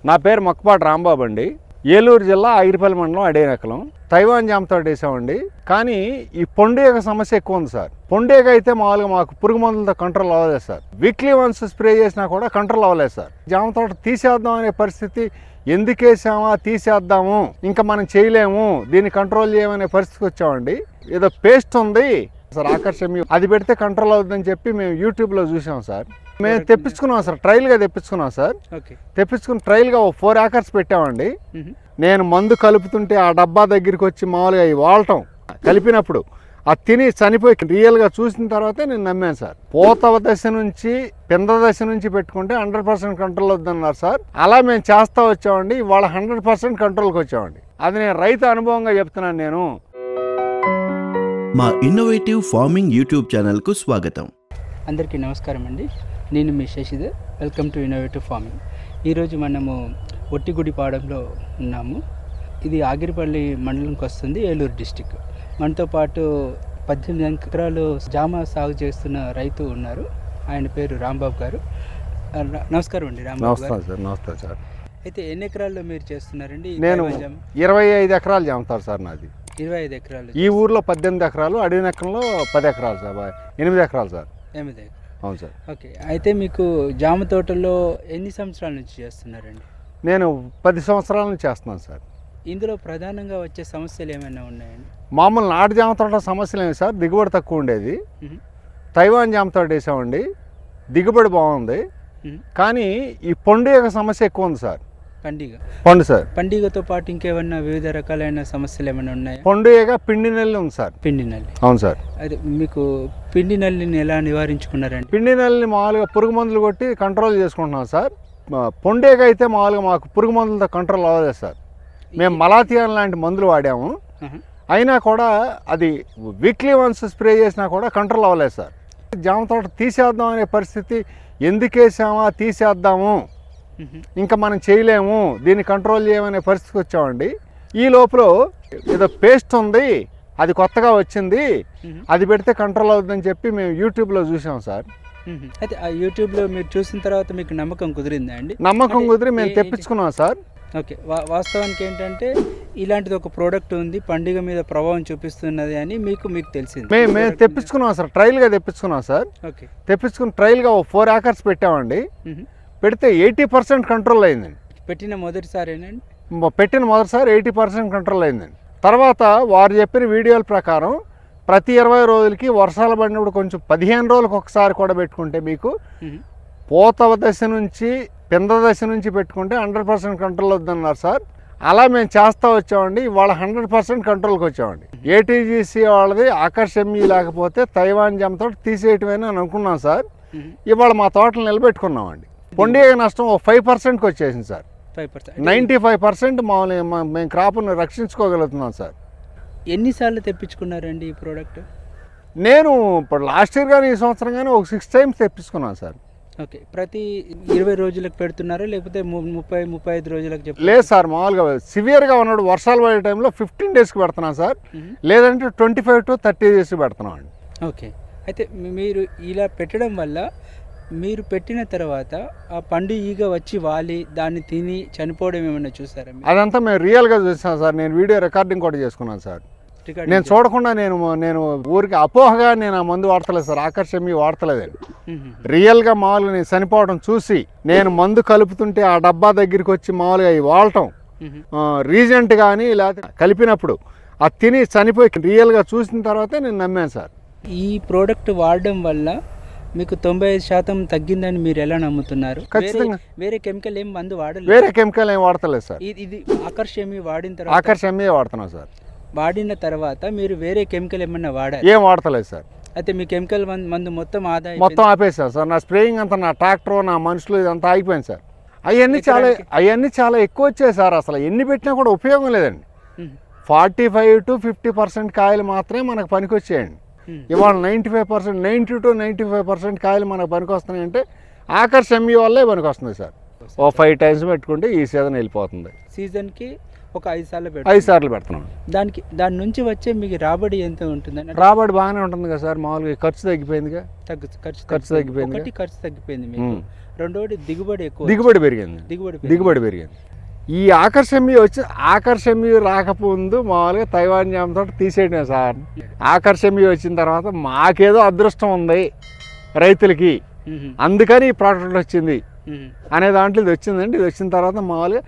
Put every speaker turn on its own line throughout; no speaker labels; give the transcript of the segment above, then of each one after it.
నా పేరు మొక్కపాటి రాంబాబు అండి ఏలూరు జిల్లా ఐరిపల్లి మండలం అడేనకలం తైవాన్ జామతో వేసామండి కానీ ఈ పొండేగ సమస్య ఎక్కువ ఉంది సార్ పొండేగ అయితే మామూలుగా మాకు పురుగు మందులతో కంట్రోల్ అవ్వలేదు సార్ వీక్లీ వన్స్ స్ప్రే చేసినా కూడా కంట్రోల్ అవ్వలేదు సార్ జామ తోట తీసేద్దాం అనే పరిస్థితి ఎందుకేసామా తీసేద్దాము ఇంకా మనం చేయలేము దీన్ని కంట్రోల్ చేయమనే పరిస్థితికి వచ్చామండి ఏదో పేస్ట్ ఉంది సార్ ఆకర్షణ అది పెడితే కంట్రోల్ అవుతుందని చెప్పి మేము యూట్యూబ్లో చూసాం సార్ మేము తెప్పించుకున్నాం సార్ ట్రయల్గా తెప్పించుకున్నాం సార్
ఓకే
తెప్పించుకుని ట్రయల్గా ఓ ఫోర్ ఏకర్స్ పెట్టామండి నేను మందు కలుపుతుంటే ఆ డబ్బా దగ్గరికి వచ్చి మామూలుగా ఈ వాడటం కలిపినప్పుడు అది తిని చనిపోయి రియల్గా చూసిన తర్వాతే నేను నమ్మాను సార్ పోతవ దశ నుంచి పింద దశ నుంచి పెట్టుకుంటే హండ్రెడ్ పర్సెంట్ కంట్రోల్ వద్దన్నారు సార్ అలా మేము చేస్తా వచ్చామండి ఇవాళ హండ్రెడ్ పర్సెంట్ కంట్రోల్కి వచ్చామండి అది నేను రైతు అనుభవంగా చెప్తున్నాను నేను
మా ఇన్నోవేటివ్ ఫార్మింగ్ యూట్యూబ్ ఛానల్కు స్వాగతం
అందరికీ నమస్కారం అండి నేను మీ Shashidhar welcome to innovative farming ఈరోజు మనము ఒట్టిగుడిపాడంలో ఉన్నాము ఇది ఆగిరిపల్లి మండలంకి వస్తుంది ఏలూరు డిస్టిక్ మనతో పాటు పద్దెనిమిది ఎకరాలు జామ సాగు చేస్తున్న రైతు ఉన్నారు ఆయన పేరు రాంబాబు గారు ఆ, రా- నమస్కారం అండి రాంబాబు గారు
నమస్తే సార్ నమస్తే సార్
అయితే ఎన్ని ఎకరాల్లో మీరు చేస్తున్నారండి ఈ
నేను
తైవాన్ జామ?
ఇరవై ఐదు ఎకరాలు చెమతారు సార్ నాది
ఇరవై ఐదు ఎకరాలు
ఈ ఊర్లో పద్దెనిమిది ఎకరాలు అడవినెక్కడంలో పది ఎకరాలు సార్ ఎనిమిది ఎకరాలు సార్
ఎనిమిది ఎకరాలు.
అవును సార్
ఓకే అయితే మీకు జామ తోటలో ఎన్ని సంవత్సరాల నుంచి చేస్తున్నారండి
నేను పది సంవత్సరాల నుంచి చేస్తున్నాను సార్
ఇందులో ప్రధానంగా వచ్చే సమస్యలు ఏమైనా ఉన్నాయండి
మామూలు నాటు జామ తోట సమస్యలు ఏమి సార్ దిగుబడి తక్కువ ఉండేది
మ్మ్.
తైవాన్ జామ తోట వేసామండి దిగుబడి బాగుంది
మ్మ్.
కానీ ఈ పొండేగ సమస్య ఎక్కువ ఉంది సార్
పండుగ
పండు సార్
పండుగతో పాటు ఇంకేమన్నా వివిధ రకాలైన సమస్యలు ఏమైనా ఉన్నాయా
పొండేగ పిండి నెల్లి ఉంది సార్
పిండి నల్లి
అవును సార్
అదే మీకు పిండి నల్లిని ఎలా నివారించుకున్నారండి
పిండి నెల్లిని మామూలుగా పురుగు మందులు కొట్టి కంట్రోల్ చేసుకుంటున్నాం సార్ మా పొండేగ అయితే మామూలుగా మాకు పురుగు మందులతో కంట్రోల్ అవ్వలేదు సార్ మేము మలాథియాన్ లాంటి మందులు వాడాము
ఆహా.
అయినా కూడా అది వీక్లీ వన్స్ స్ప్రే చేసినా కూడా కంట్రోల్ అవ్వలేదు సార్ జామ తోట తీసేద్దాం అనే పరిస్థితి ఎందుకేసామా తీసేద్దాము
మ్మ్.
ఇంకా మనం చేయలేము దీన్ని కంట్రోల్ చేయమనే పరిస్థితికి వచ్చామండి ఈ లోపల ఏదో పేస్ట్ ఉంది అది కొత్తగా వచ్చింది
మ్మ్.
అది పెడితే కంట్రోల్ అవుతుందని చెప్పి మేము యూట్యూబ్లో చూసాం సార్
మ్మ్. అయితే ఆ యూట్యూబ్లో మీరు చూసిన తర్వాత మీకు నమ్మకం కుదిరిందా అండి
నమ్మకం
అంటే
కుదిరి మేము
ఏ-
తెప్పించుకున్నాం సార్
ఓకే వా- వాస్తవానికి ఏంటంటే ఇలాంటిది ఒక ప్రోడక్ట్ ఉంది పండుగ మీద ప్రభావం చూపిస్తున్నది అని మీకు మీకు తెలిసింది
మేము మేము తెప్పించుకున్నాం సార్ ట్రయల్గా తెప్పించుకున్నాం సార్
ఓకే
తెప్పించుకుని ట్రయల్గా ఓ ఫోర్ ఏకర్స్ పెట్టామండి
మ్మ్.
పెడితే ఎయిటీ పర్సెంట్ కంట్రోల్ అయిందండి
పెట్టిన మొదటిసారేనండి
మ- పెట్టిన మొదటిసారి ఎయిటీ పర్సెంట్ కంట్రోల్ అయిందండి తర్వాత వారు చెప్పిన వీడియోల ప్రకారం ప్రతి ఇరవై రోజులకి వర్షాలు పడినప్పుడు కొంచెం పదిహేను రోజులకు ఒకసారి కూడా పెట్టుకుంటే మీకు
మ్మ్.
పోతవ దశ నుంచి పింద దశ నుంచి పెట్టుకుంటే హండ్రెడ్ పర్సెంట్ కంట్రోల్ వద్దన్నారు సార్ అలా మేము చేస్తూ వచ్చామండి ఇవాళ హండ్రెడ్ పర్సెంట్ కంట్రోల్కి వచ్చామండి ఏటీజీసీ వాళ్ళది ఆకర్షమ్యి లేకపోతే తైవాన్ జమతో తీసేయటమని అని అనుకున్నాం సార్
మ్మ్.
ఇవాళ మా తోటలు నిలబెట్టుకున్నామండి పొండిగ నష్టం ఒక ఫైవ్ పర్సెంట్కి వచ్చేసింది sir
five percent
ninety five percent మామూలుగా మా- మేము క్రాప్ను రక్షించుకోగలుగుతున్నాం సార్
ఎన్నిసార్లు తెప్పించుకున్నారండి ఈ ప్రోడక్ట్
నేను ఇప్పుడు లాస్ట్ ఇయర్ కానీ ఈ సంవత్సరం కానీ ఒక సిక్స్ టైమ్స్ తెప్పించుకున్నాను సార్
ఓకే ప్రతి ఇరవై రోజులకు పెడుతున్నారా లేకపోతే ము- ముప్పై ముప్పై ఐదు రోజులకు చెప్ప
లేదు సార్ మామూలుగా సివియర్గా ఉన్నాడు వర్షాలు పడే టైంలో ఫిఫ్టీన్ డేస్కి పెడుతున్నాం సార్
మ్మ్.
లేదంటే ట్వంటీ ఫైవ్ టు థర్టీ డేస్కి పెడుతున్నాం అండి
ఓకే అయితే మీ- మీరు ఇలా పెట్టడం వల్ల మీరు పెట్టిన తర్వాత ఆ పండు ఈగ వచ్చి వాలి దాన్ని తిని చనిపోవడం ఏమైనా చూసారా మీరు?
అదంతా మేము రియల్గా చూసాం సార్ నేను వీడియో రికార్డింగ్ కూడా చేసుకున్నాను సార్
రికార్డింగ్
నేను చూడకుండా నేను నేను ఊరికి అపోహగా నేను ఆ మందు వాడతలేదు సార్ ఆకర్షమి వాడతలేదండి
మ్మ్.
రియల్గా మామూలుగా నేను చనిపోవడం చూసి నేను మందు కలుపుతుంటే ఆ డబ్బా దగ్గరికి వచ్చి మామూలుగా ఈ వాడటం
మ్మ్.
రీజెంట్ కానీ లేకపోతే కలిపినప్పుడు అది తిని చనిపోయి రియల్గా చూసిన తర్వాతే నేను నమ్మాను సార్
ఈ ప్రోడక్ట్ వాడడం వల్ల మీకు తొంభై ఐదు శాతం తగ్గిందని మీరు ఎలా నమ్ముతున్నారు వేరే
ఖచ్చితంగా.
వేరే కెమికల్ ఏం మందు వాడలేదు
వేరే కెమికల్ ఏం వాడతలేదు సార్
ఇది ఇది ఆకర్షమి వాడిన తర్వాత
ఆకర్షమే వాడుతున్నాం సార్
వాడిన తర్వాత మీరు వేరే కెమికల్ ఏమన్నా వాడారు
ఏం వాడతలేదు సార్
అయితే మీ కెమికల్ మందు మందు మొత్తం ఆదా
మొత్తం ఆపేసాను సార్ నా స్ప్రేయింగ్ అంతా నా ట్రాక్టర్ నా మనుషులు ఇదంతా ఆగిపోయింది సార్ అవన్నీ చాలా
ఎకరానికి?
అవన్నీ చాలా ఎక్కువ వచ్చాయి సార్ అసలు ఎన్ని పెట్టినా కూడా ఉపయోగం లేదండి
మ్మ్.
Forty five to fifty percent కాయలు మాత్రమే మనకు పనికొచ్చేయండి
మ్మ్.
ఇవాళ ninety five percent ninety to ninety five percent కాయలు మనకు పనికొస్తున్నాయి అంటే ఆకర్షమ్య వల్లే పనికొస్తుంది సార్ ఓ ఫైవ్ టైమ్స్ పెట్టుకుంటే ఈ సీజన్ వెళ్ళిపోతుంది
సీజన్కి ఒక ఐదు సార్లు
ఐదు
పెడతారు
సార్లు పెడుతున్నాం
దానికి దాని నుంచి వచ్చే మీకు రాబడి ఎంత ఉంటుందని
రాబడి బాగానే ఉంటుంది కదా సార్ మామూలుగా ఖర్చు తగ్గిపోయిందిగా
తగ్గు ఖర్చు
ఖర్చు తగ్గిపోయింది
ఒకటి ఖర్చు తగ్గిపోయింది మీకు
మ్మ్.
రెండోది దిగుబడి ఎక్కువ
దిగుబడి పెరిగింది
దిగుబడి
దిగుబడి పెరిగింది ఈ ఆకర్షమ్య వచ్చి ఆకర్షమ్య రాకముందు మామూలుగా తైవాన్ జామ తోట తీసేయడమే సార్ ఆకర్షమ్య వచ్చిన తర్వాత మాకేదో అదృష్టం ఉంది రైతులకి
మ్మ్.
అందుకని ఈ ప్రోడక్ట్ వచ్చింది
మ్మ్.
అనే దాంట్లో ఇది వచ్చిందండి ఇది వచ్చిన తర్వాత మామూలుగా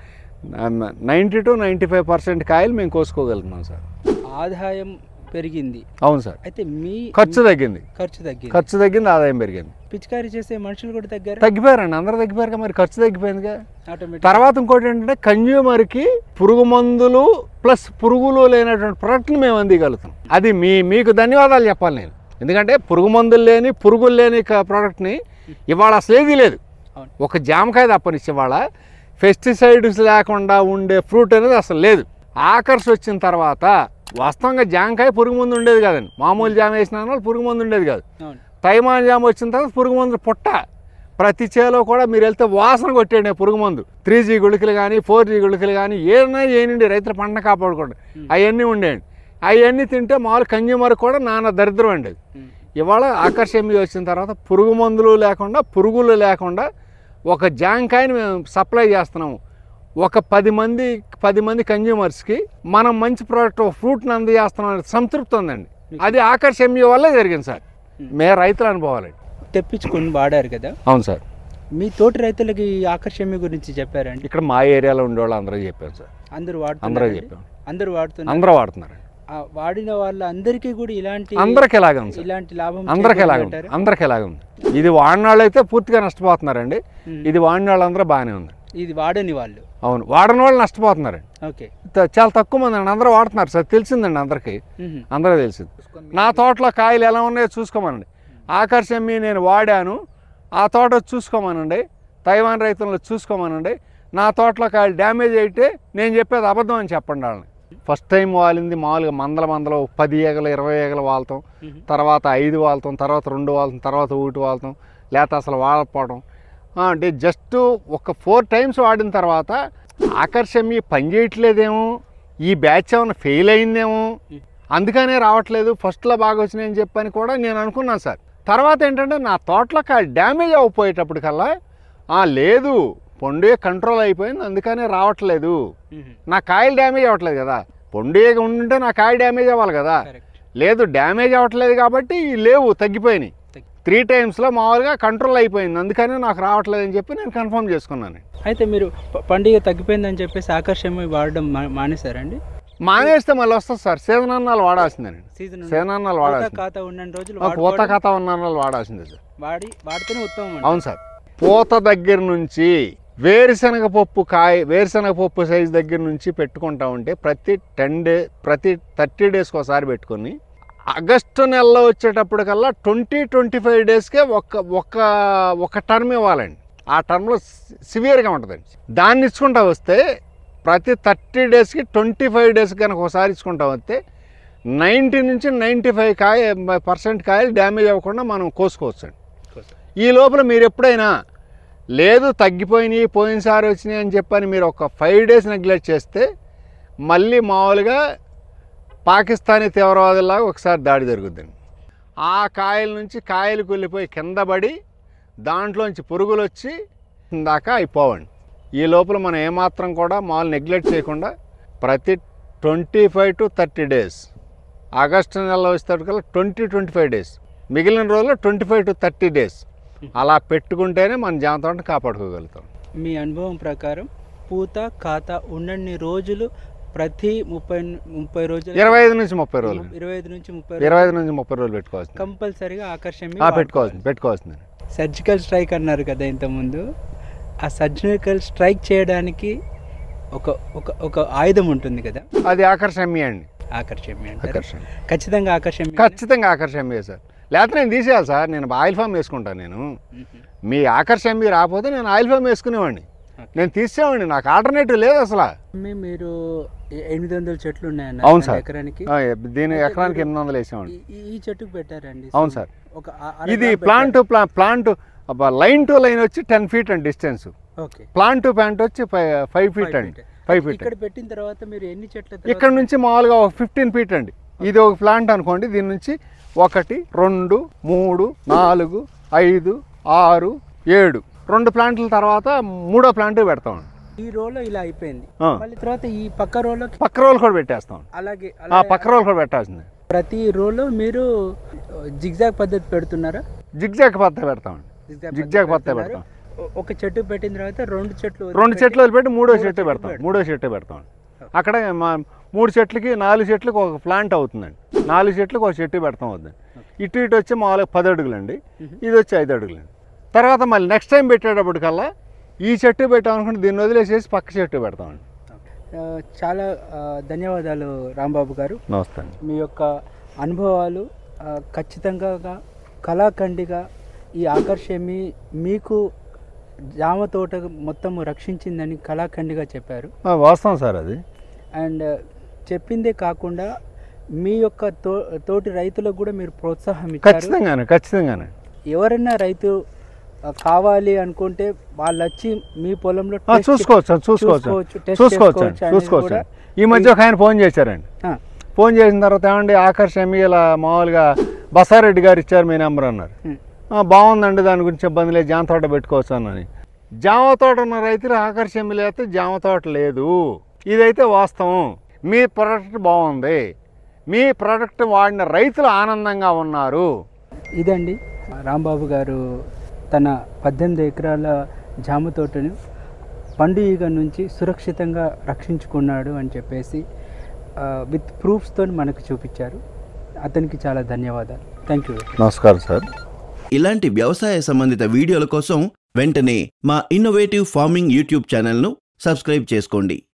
ninety to ninety five percent కాయలు మేము కోసుకోగలుగుతున్నాం సార్
ఆదాయం పెరిగింది
అవును సార్
అయితే మీ
ఖర్చు తగ్గింది
ఖర్చు తగ్గింది
ఖర్చు తగ్గింది ఆదాయం పెరిగింది
పిచికారీ చేసే మనుషులు కూడా తగ్గారు
తగ్గిపోయారండి అందరూ తగ్గిపోయారు మరి ఖర్చు తగ్గిపోయిందిగా
ఆటోమేటిక్
తర్వాత ఇంకోటి ఏంటంటే కన్జ్యూమర్కి పురుగు మందులు ప్లస్ పురుగులు లేనటువంటి ప్రోడక్ట్ని మేము అందిగలుగుతాం అది మీ మీకు ధన్యవాదాలు చెప్పాలి నేను ఎందుకంటే పురుగు మందులు లేని పురుగులు లేని క- ప్రోడక్ట్ని ఇవాళ అసలు ఏదీ లేదు
అవును.
ఒక జామకాయ తప్పనిచ్చి ఇవాళ పెస్టిసైడ్స్ లేకుండా ఉండే ఫ్రూట్ అనేది అసలు లేదు ఆకర్ష్ వచ్చిన తర్వాత వాస్తవంగా జామకాయ పురుగు మందు ఉండేది కాదండి మామూలు జామ వేసిన వాళ్ళు పురుగు మందు ఉండేది కాదు
అవును
తైమాన్ జామ వచ్చిన తర్వాత పురుగు మందు పుట్ట ప్రతి చేలో కూడా మీరు వెళ్తే వాసన కొట్టేయండి పురుగు మందు త్రీ జీ గుళికలు కానీ ఫోర్ జీ గుళికలు కానీ ఏదైనా చేయండి రైతుల పంట కాపాడుకోండి అవన్నీ ఉండేయండి అవన్నీ తింటే మామూలు కన్జ్యూమర్ కూడా నాన్న దరిద్రం అండి అది
మ్మ్.
ఇవాళ ఆకర్షణ వచ్చిన తర్వాత పురుగు మందులు లేకుండా పురుగులు లేకుండా ఒక జాంకాయని మేము సప్లై చేస్తున్నాము ఒక పది మంది పది మంది కన్జ్యూమర్స్కి మనం మంచి ప్రోడక్ట్ ఫ్రూట్ని అందజేస్తున్నాం అనే సంతృప్తి ఉందండి అది ఆకర్షణ వల్లే జరిగింది సార్ మే రైతులు అనుభవాలండి
తెప్పించుకొని వాడారు కదా
అవును సార్
మీ తోటి రైతులకి ఈ ఆకర్షణ గురించి చెప్పారండి
ఇక్కడ మా ఏరియాలో ఉండేవాళ్ళు అందరూ చెప్పారు సార్
అందరూ
అందరూ
వాడుతున్నారు
చెప్పాం
అందరూ వాడుతున్నారు
అందరూ వాడుతున్నారండి
ఆ వాడిన వాళ్ళ అందరికీ కూడా ఇలాంటి
అందరికి ఎలాగ ఉంది సార్
ఇలాంటి లాభం
అందరికి ఎలాగ ఉంది
చేకూరిందంటారా?
అందరికి ఎలాగ ఉంది ఇది వాడిన అయితే పూర్తిగా నష్టపోతున్నారండి
మ్మ్.
ఇది వాడిన వాళ్ళందరూ బాగానే ఉంది
ఇది వాడని వాళ్ళు
అవును వాడని వాళ్ళు నష్టపోతున్నారండి
ఓకే
త- చాలా తక్కువ మంది అండి అందరూ వాడుతున్నారు సార్ తెలిసిందండి అందరికీ
మ్మ్.
అందరూ తెలిసింది నా తోటలో కాయలు ఎలా ఉన్నాయో చూసుకోమనండి ఆకర్షమి నేను వాడాను ఆ తోట వచ్చి చూసుకోమనండి తైవాన్ రైతులను చూసుకోమనండి నా తోటలో కాయలు డ్యామేజ్ అయితే నేను చెప్పేది అబద్ధం అని చెప్పండి వాళ్ళని ఫస్ట్ టైం వాలింది మామూలుగా మందల మందలు పది ఏగలు ఇరవై ఏగలు వాళ్తాం
మ్మ్.
తర్వాత ఐదు వాళ్తాం తర్వాత రెండు వాళ్తాం తర్వాత ఒకటి వాళ్తాం లేకపోతే అసలు వాడకపోవడం ఆ, అంటే జస్ట్ ఒక ఫోర్ టైమ్స్ వాడిన తర్వాత ఆకర్షమి పని చేయట్లేదేమో ఈ బ్యాచ్ ఏమైనా ఫెయిల్ అయిందేమో అందుకనే రావట్లేదు ఫస్ట్లో బాగా వచ్చినాయని చెప్పని కూడా నేను అనుకున్నాను సార్ తర్వాత ఏంటంటే నా తోటలో కాయ డ్యామేజ్ అవ్వపోయేటప్పటికల్లా "ఆ, లేదు పొండే కంట్రోల్ అయిపోయింది అందుకనే రావట్లేదు
మ్మ్.
నా కాయలు డ్యామేజ్ అవ్వట్లేదు కదా పొండేగా ఉండుంటే నా కాయ డ్యామేజ్ అవ్వాలి కదా
కరెక్ట్
లేదు డ్యామేజ్ అవ్వట్లేదు కాబట్టి లేవు తగ్గిపోయినాయి
తగ్గి-
త్రీ టైమ్స్లో మామూలుగా కంట్రోల్ అయిపోయింది అందుకనే నాకు రావట్లేదు అని చెప్పి నేను కన్ఫర్మ్ చేసుకున్నాను
అయితే మీరు ప- పండుగ తగ్గిపోయిందని చెప్పేసి ఆకర్షణ వాడడం మా- మానేశారండి
మానేస్తే మళ్ళీ వస్తుంది సార్ సీజనన్నాలు వాడాల్సిందేనండి
సీజన్
సీజనన్నాలు
పూత
వాడాల్సింది
ఖాతా ఉన్న రోజులు
ఆ పూత
వాడుకోవడం,
కథ ఉన్నాళ్ళు వాడాల్సిందే సార్
వాడి వాడితేనే ఉత్తమం అండి.
అవును సార్ పూత దగ్గర నుంచి వేరుశనగ పప్పు కాయ వేరుశనగ పప్పు సైజ్ దగ్గర నుంచి పెట్టుకుంటా ఉంటే ప్రతి టెన్ డే ప్రతి థర్టీ డేస్కి ఒకసారి పెట్టుకొని ఆగస్టు నెలలో వచ్చేటప్పటికల్లా ట్వంటీ ట్వంటీ ఫైవ్ డేస్కే ఒక ఒక ఒక టర్మ్ ఇవ్వాలండి ఆ టర్మ్లో సివియర్గా ఉంటుందండి దాన్ని ఇచ్చుకుంటా వస్తే ప్రతి థర్టీ డేస్కి ట్వంటీ ఫైవ్ డేస్ కనుక ఒకసారి ఇచ్చుకుంటా వస్తే నైంటీ నుంచి నైంటీ ఫైవ్ కాయ పర్సెంట్ కాయలు డ్యామేజ్ అవ్వకుండా మనం కోసుకోవచ్చు ఈ లోపల మీరు ఎప్పుడైనా లేదు తగ్గిపోయినాయి పోయినసారి వచ్చినాయి అని చెప్పని మీరు ఒక ఫైవ్ డేస్ నెగ్లెక్ట్ చేస్తే మళ్ళీ మామూలుగా పాకిస్తానీ తీవ్రవాదులాగా ఒకసారి దాడి జరుగుద్దండి ఆ కాయల నుంచి కాయలు కూలిపోయి కింద పడి దాంట్లోంచి పురుగులు వచ్చి దాకా అయిపోవండి ఈ లోపల మనం ఏమాత్రం కూడా మామూలు నెగ్లెక్ట్ చేయకుండా ప్రతి twenty five to thirty days August నెలలో వచ్చేటప్పటికల్లా ట్వంటీ ట్వంటీ ఫైవ్ డేస్ మిగిలిన రోజుల్లో twenty five to thirty days అలా పెట్టుకుంటేనే మన జామ తోటని కాపాడుకోగలుగుతాం
మీ అనుభవం ప్రకారం పూత ఖాతా ఉన్నన్ని రోజులు ప్రతి ముప్పై ముప్పై రోజులు
ఇరవై ఐదు నుంచి ముప్పై రోజులు
ఇరవై ఐదు నుంచి ముప్పై
ఇరవై ఐదు నుంచి ముప్పై రోజులు పెట్టుకోవాల్సింది
కంపల్సరీగా ఆకర్షణ
ఆ, పెట్టుకోవాల్సింది పెట్టుకోవాల్సింది
సర్జికల్ స్ట్రైక్ అన్నారు కదా ఇంతకుముందు ఆ సర్జికల్ స్ట్రైక్ చేయడానికి ఒక ఒక ఒక ఆయుధం ఉంటుంది కదా
అది ఆకర్షణీయ అండి
ఆకర్షణ అంటారు
ఆకర్షణ
ఖచ్చితంగా ఆకర్షణ
ఖచ్చితంగా ఆకర్షణీయ సార్ లేకపోతే నేను తీసేయాలి సార్ నేను ఆయిల్ ఫామ్ వేసుకుంటాను నేను మీ ఆకర్షణ రాకపోతే నేను ఆయిల్ ఫామ్ వేసుకునేవాడిని నేను తీసేవాడిని నాకు ఆల్టర్నేటివ్ లేదు అసలు
మీరు ఎ- ఎనిమిది వందల చెట్లు ఉన్నాయన్న
అవును సార్.
ఎకరానికి
ఆ, దీని ఎకరానికి ఎనిమిది వందలు వేసేవాడిని
ఈ- ఈ- ఈ చెట్టుకు పెట్టారండి
అవును సార్.
ఒక అ- అర
ఇది
గ్రామ్
ప్లాంట్ ప్లా ప్లాంట్ లైన్ టు లైన్ వచ్చి టెన్ ఫీట్ అండి డిస్టెన్స్
పెట్టారు. ఓకే
ప్లాంట్ టు ప్లాంట్ వచ్చి ఫైవ్ ఫీట్ అండి ఫైవ్ ఫీట్
ఇక్కడ పెట్టిన తర్వాత మీరు ఎన్ని చెట్ల
ఇక్కడ నుంచి మామూలుగా ఒక ఫిఫ్టీన్ ఫీట్ అండి ఇది ఒక ప్లాంట్ అనుకోండి దీని నుంచి ఒకటి రెండు మూడు నాలుగు ఐదు ఆరు ఏడు రెండు ప్లాంట్ల తర్వాత మూడో ప్లాంట్ పెడతామండి
ఈ రోలో ఇలా అయిపోయింది
ఆ.
మళ్ళీ తర్వాత ఈ పక్క రోలో
పక్క రోలు కూడా పెట్టేస్తాం
అలాగే
ఆ
అలాగే
పక్క రోలు కూడా పెట్టాల్సింది
ప్రతి రోలో మీరు జిగ్జాగ్ పద్ధతి పెడుతున్నారా
జిగ్జాగ్ పత్త పెడతామండి
జిగ్జాగ్
జిగ్జాగ్
పద్ధతి
పత్త
పెడుతున్నారు.
పెడతాం
ఒ- ఒక చెట్టు పెట్టిన తర్వాత రెండు చెట్లు
రెండు
వదిలిపెట్టి
చెట్లు వదిలిపెట్టి మూడో
మూడో
చెట్టు
చెట్టు
పెడతాం
పెడతాం.
మూడో చెట్టు పెడతాం అక్కడ మా మూడు చెట్లకి నాలుగు చెట్లకు ఒక ప్లాంట్ అవుతుందండి నాలుగు చెట్లకు ఒక చెట్టు పెడతాం అవుతుంది ఇటు ఇటు వచ్చి మామూలుగా పది అడుగులండి ఇది వచ్చి ఐదు అడుగులండి తర్వాత మళ్ళీ నెక్స్ట్ టైం పెట్టేటప్పటికల్లా ఈ చెట్టు పెట్టామనుకుంటే దీన్ని వదిలేసేసి పక్క చెట్టు పెడతామండి
ఆ, చాలా ఆ, ధన్యవాదాలు రాంబాబు గారు
నమస్తే అండి
మీ యొక్క అనుభవాలు ఆ, ఖచ్చితంగా కళాఖండిగా ఈ ఆకర్షమి మీకు జామ తోట మొత్తం రక్షించిందని కళాఖండిగా చెప్పారు
ఆ, వాస్తవం సార్ అది
అండ్ చెప్పిందే కాకుండా మీ యొక్క తో తోటి రైతులకు కూడా మీరు ప్రోత్సాహం ఇచ్చారు
ఖచ్చితంగానే ఖచ్చితంగానే
ఎవరైనా రైతు ఆ, కావాలి అనుకుంటే వాళ్ళు వచ్చి మీ పొలంలో
ఆ,
టెస్ట్
చూసుకోవచ్చు అండి, చూసుకోవచ్చు
చూసుకోవచ్చు, టెస్ట్
చూసుకోవచ్చు అండి,
చేసుకోవచ్చు అనేది
చూసుకోవచ్చు
కూడా
అండి. ఈ మధ్య ఒక ఆయన ఫోన్ చేశారండి
ఆ,
ఫోన్ చేసిన తర్వాత ఏమండి ఆకర్షమి ఇలా మామూలుగా బసారెడ్డి గారు ఇచ్చారు మీ నెంబర్ అన్నారు
ఉమ్,
"ఆ, బాగుందండి దాని గురించి ఇబ్బంది లేదు జామ తోట పెట్టుకోవచ్చు అన్నని జామ తోట ఉన్న రైతులు ఆకర్షమి లేకపోతే జామ తోట లేదు ఇదైతే వాస్తవం మీ ప్రోడక్ట్ బాగుంది మీ ప్రోడక్ట్ వాడిన రైతులు ఆనందంగా ఉన్నారు
ఇదండి రాంబాబు గారు తన పద్దెనిమిది ఎకరాల జామ తోటను పండు ఈగ నుంచి సురక్షితంగా రక్షించుకున్నాడు అని చెప్పేసి విత్ ప్రూఫ్స్తో మనకు చూపించారు అతనికి చాలా ధన్యవాదాలు థ్యాంక్ యూ
నమస్కారం సార్
ఇలాంటి వ్యవసాయ సంబంధిత వీడియోల కోసం వెంటనే మా ఇన్నోవేటివ్ ఫార్మింగ్ యూట్యూబ్ ఛానల్ను సబ్స్క్రైబ్ చేసుకోండి